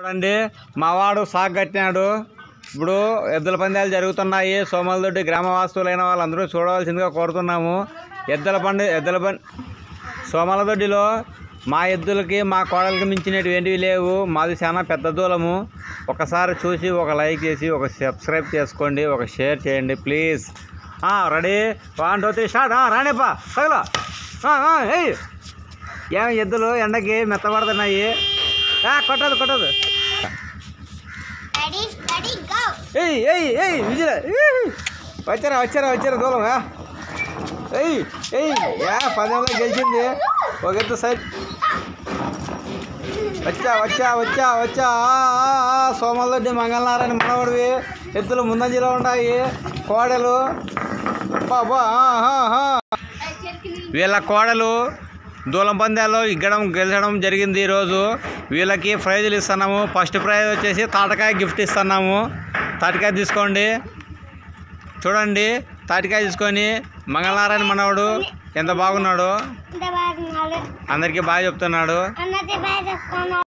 చూడండి మావాడు సాగు కట్టినాడు ఇప్పుడు ఎద్దుల పందాలు జరుగుతున్నాయి సోమలదొడ్డి గ్రామవాసులైన వాళ్ళందరూ చూడవలసిందిగా కోరుతున్నాము ఎద్దుల పండి ఎద్దుల బండి సోమలదొడ్డిలో మా ఎద్దులకి మా కోడలకి మించినవి ఏంటివి లేవు మాది చాలా పెద్ద దూలము ఒకసారి చూసి ఒక లైక్ చేసి ఒక సబ్స్క్రైబ్ చేసుకోండి ఒక షేర్ చేయండి please ready one two three start రాణిపా తగల ఏయ్ ఏం ఎద్దులు ఎండకి మెత్తబడుతున్నాయి ఆ, కొట్టదు కొట్టదు రెడీ రెడీ గో ఏయ్ ఏయ్ ఏయ్ విజయ ఏయ్. వచ్చారా వచ్చారా వచ్చారా దూరం ఆ? ఏయ్ ఏయ్ యా పదేళ్ళ గెలిచింది ఒక ఎత్తు సైడ్ వచ్చా వచ్చా వచ్చా వచ్చా ఆ, ఆ, ఆ, సోమలరెడ్డి మంగళనారాయణ మనవడివి ఎత్తులు ముందంజలో ఉన్నాయి కోడలు బాబా వీళ్ళ కోడలు దూలం పందాల్లో ఇగ్గడం గెలిచడం జరిగింది ఈరోజు వీళ్ళకి ప్రైజులు ఇస్తున్నాము ఫస్ట్ ప్రైజ్ వచ్చేసి తాటకాయ గిఫ్ట్ ఇస్తున్నాము తాటికాయ తీసుకోండి చూడండి తాటికాయ తీసుకొని మంగళనారాయణ మనవడు ఎంత బాగున్నాడు ఇంత బాగున్నాడు అందరికీ బాగా చెప్తున్నాడు అన్నది బాగా చెప్తాను